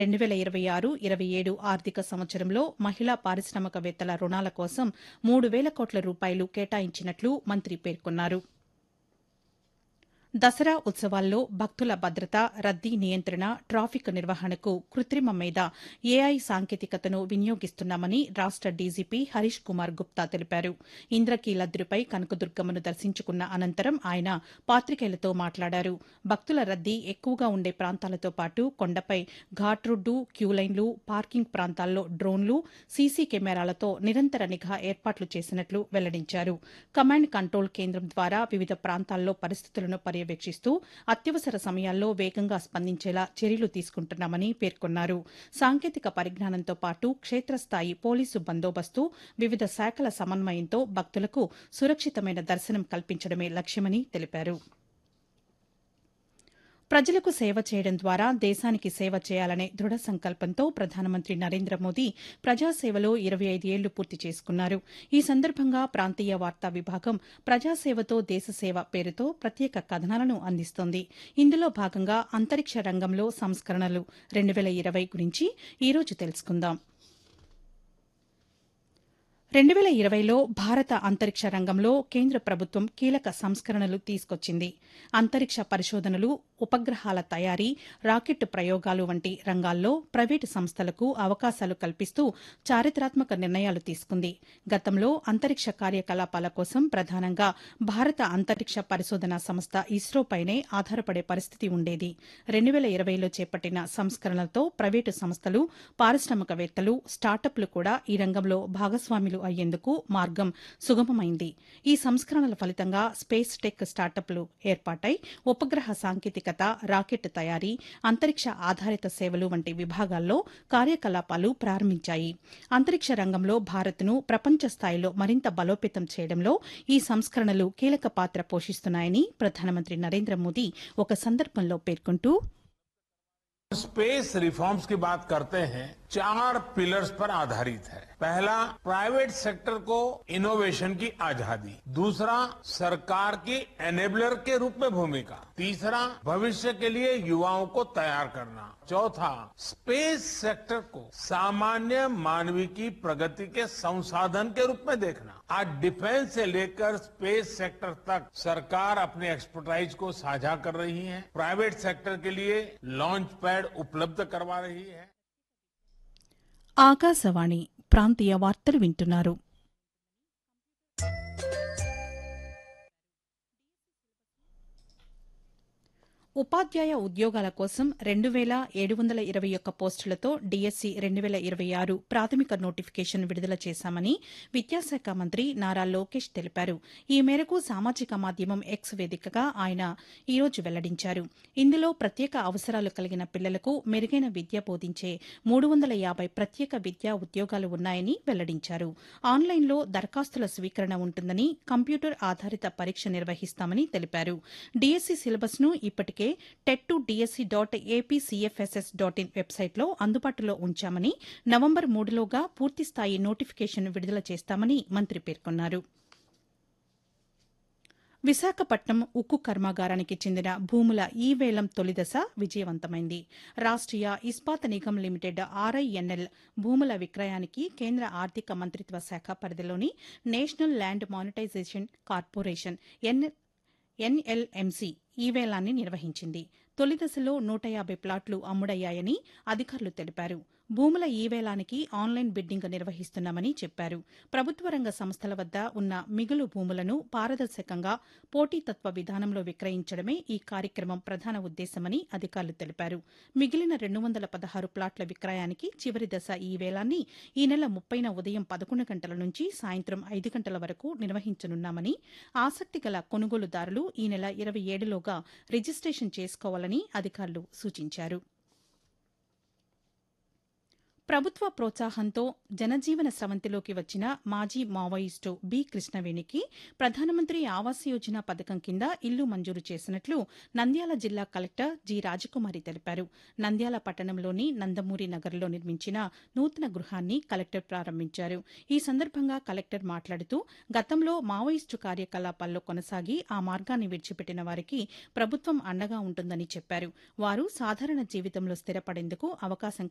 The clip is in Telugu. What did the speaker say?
రెండు వేల ఇరవై ఆరు ఇరవై ఏడు ఆర్థిక సంవత్సరంలో మహిళా పారిశ్రామికవేత్తల రుణాల కోసం మూడు వేల కోట్ల రూపాయలు కేటాయించినట్లు మంత్రి పేర్కొన్నారు దసరా ఉత్సవాల్లో భక్తుల భద్రత రద్దీ నియంత్రణ ట్రాఫిక్ నిర్వహణకు కృత్రిమ మేధ ఏఐ సాంకేతికతను వినియోగిస్తున్నామని రాష్ట డీజీపీ హరీష్ కుమార్ గుప్తా తెలిపారు ఇంద్రకీలద్రిపై కనకదుర్గమ్మను దర్శించుకున్న అనంతరం ఆయన పాతికేయులతో మాట్లాడారు భక్తుల రద్దీ ఎక్కువగా ఉండే ప్రాంతాలతో పాటు కొండపై ఘాట్ రోడ్డు క్యూలైన్లు పార్కింగ్ ప్రాంతాల్లో డ్రోన్లు సీసీ కెమెరాలతో నిరంతర నిఘా ఏర్పాట్లు చేసినట్లు వెల్లడించారు కమాండ్ కంట్రోల్ కేంద్రం ద్వారా వివిధ ప్రాంతాల్లో పరిస్థితులను పర్యవేక్షిస్తూ అత్యవసర సమయాల్లో వేగంగా స్పందించేలా చర్యలు తీసుకుంటున్నామని పేర్కొన్నారు సాంకేతిక పరిజ్ఞానంతో పాటు క్షేత్రస్థాయి పోలీసు బందోబస్తు వివిధ శాఖల సమన్వయంతో భక్తులకు సురక్షితమైన దర్శనం కల్పించడమే లక్ష్యమని తెలిపారు ప్రజలకు సేవ చేయడం ద్వారా దేశానికి సేవ చేయాలనే దృఢ సంకల్పంతో ప్రధానమంత్రి నరేంద్ర మోదీ ప్రజాసేవలో ఇరవై ఐదు ఏళ్లు పూర్తి చేసుకున్నారు ఈ సందర్భంగా ప్రాంతీయ వార్తా విభాగం ప్రజాసేవతో దేశసేవ పేరుతో ప్రత్యేక కథనాలను అందిస్తోంది ఇందులో భాగంగా అంతరిక్ష రంగంలో సంస్కరణలు రెండు వేల ఇరవై గురించి ఈరోజు తెలుసుకుందాం రెండు వేల ఇరవైలో భారత అంతరిక్ష రంగంలో కేంద్ర ప్రభుత్వం కీలక సంస్కరణలు తీసుకొచ్చింది అంతరిక్ష పరిశోధనలు ఉపగ్రహాల తయారీ రాకెట్ ప్రయోగాలు వంటి రంగాల్లో ప్రైవేటు సంస్థలకు అవకాశాలు కల్పిస్తూ చారిత్రాత్మక నిర్ణయాలు తీసుకుంది గతంలో అంతరిక్ష కార్యకలాపాల కోసం ప్రధానంగా భారత అంతరిక్ష పరిశోధన సంస్థ ఇస్రోపైనే ఆధారపడే పరిస్థితి ఉండేది రెండు వేల ఇరవైలో చేపట్టిన సంస్కరణలతో ప్రైవేటు సంస్థలు పారిశ్రామికవేత్తలు స్టార్టప్లు కూడా ఈ రంగంలో భాగస్వాములు అయ్యేందుకు మార్గం సుగమమైంది ఈ సంస్కరణల ఫలితంగా స్పేస్ టెక్ స్టార్టప్లు ఏర్పాటై ఉపగ్రహ సాంకేతికత రాకెట్ తయారీ అంతరిక్ష ఆధారిత సేవలు వంటి విభాగాల్లో కార్యకలాపాలు ప్రారంభించాయి అంతరిక్ష రంగంలో భారత్ను ప్రపంచ స్థాయిలో మరింత బలోపేతం చేయడంలో ఈ సంస్కరణలు కీలక పాత్ర పోషిస్తున్నాయని ప్రధానమంత్రి నరేంద్ర మోదీ ఒక సందర్భంలో పేర్కొంటూ स्पेस रिफॉर्म्स की बात करते हैं चार पिलर्स पर आधारित है पहला प्राइवेट सेक्टर को इनोवेशन की आजादी दूसरा सरकार की एनेबलर के रूप में भूमिका तीसरा भविष्य के लिए युवाओं को तैयार करना चौथा स्पेस सेक्टर को सामान्य मानवीय की प्रगति के संसाधन के रूप में देखना आज डिफेंस से लेकर स्पेस सेक्टर तक सरकार अपने एक्सपर्टाइज को साझा कर रही है प्राइवेट सेक्टर के लिए लॉन्च पैड उपलब्ध करवा रही है ఆకాశవాణి ప్రాంతీయ వార్తలు వింటున్నారు ఉపాధ్యాయ ఉద్యోగాల కోసం రెండు వేల ఏడు వందల ఇరవై ఒక్క పోస్టులతో డీఎస్సీ రెండు వేల ఇరవై ఆరు ప్రాథమిక నోటిఫికేషన్ విడుదల చేశామని విద్యాశాఖ మంత్రి నారా లోకేష్ తెలిపారు ఈ మేరకు సామాజిక మాధ్యమం ఎక్స్ వేదికగా ఆయన ఈరోజు వెల్లడించారు ఇందులో ప్రత్యేక అవసరాలు కలిగిన పిల్లలకు మెరుగైన విద్య బోధించే మూడు వందల యాభై ప్రత్యేక విద్యా ఉద్యోగాలు ఉన్నాయని వెల్లడించారు ఆన్లైన్లో దరఖాస్తుల స్వీకరణ ఉంటుందని కంప్యూటర్ ఆధారిత పరీక్ష నిర్వహిస్తామని తెలిపారు డీఎస్సీ సిలబస్ను ఇప్పటికే TET two DSC dot APCFSS dot in వెబ్సైట్లో అందుబాటులో ఉంచామని నవంబర్ మూడులోగా పూర్తిస్థాయి నోటిఫికేషన్ విడుదల చేస్తామని మంత్రి పేర్కొన్నారు విశాఖపట్నం ఉక్కు కర్మాగారానికి చెందిన భూముల ఈ వేలం తొలిదశ విజయవంతమైంది రాష్ట్రీయ ఇస్పాత్ నిగమ్ లిమిటెడ్ ఆర్ఐఎన్ఎల్ భూముల విక్రయానికి కేంద్ర ఆర్థిక మంత్రిత్వ శాఖ పరిధిలోని National Land Monetisation Corporation N NLMC ఈ వేలాన్ని నిర్వహించింది తొలి దశలో నూట యాభై ప్లాట్లు అమ్ముడయ్యాయని అధికారులు తెలిపారు భూముల ఈ వేలానికి ఆన్లైన్ బిడ్డింగ్ నిర్వహిస్తున్నామని చెప్పారు ప్రభుత్వ రంగ సంస్థల వద్ద ఉన్న మిగులు భూములను పారదర్శకంగా పోటీతత్వ విధానంలో విక్రయించడమే ఈ కార్యక్రమం ప్రధాన ఉద్దేశమని అధికారులు తెలిపారు మిగిలిన రెండు వందల పదహారు ప్లాట్ల విక్రయానికి చివరి దశ ఈ వేలాన్ని ఈ నెల ముప్పైన ఉదయం పదకొండు గంటల నుంచి సాయంత్రం ఐదు గంటల వరకు నిర్వహించనున్నామని ఆసక్తి గల కొనుగోలుదారులు ఈ నెల ఇరవై ఏడులోగా రిజిస్ట్రేషన్ చేసుకోవాలని అధికారులు సూచించారు ప్రభుత్వ ప్రోత్సాహంతో జనజీవన స్రవంతిలోకి వచ్చిన మాజీ మావోయిస్టు బి కృష్ణవేణికి ప్రధానమంత్రి ఆవాస్ యోజన పథకం కింద ఇల్లు మంజూరు చేసినట్లు నంద్యాల జిల్లా కలెక్టర్ జి రాజకుమారి తెలిపారు నంద్యాల పట్టణంలోని నందమూరి నగర్లో నిర్మించిన నూతన గృహాన్ని కలెక్టర్ ప్రారంభించారు ఈ సందర్భంగా కలెక్టర్ మాట్లాడుతూ గతంలో మావోయిస్టు కార్యకలాపాల్లో కొనసాగి ఆ మార్గాన్ని విడిచిపెట్టిన వారికి ప్రభుత్వం అండగా ఉంటుందని చెప్పారు వారు సాధారణ జీవితంలో స్థిరపడేందుకు అవకాశం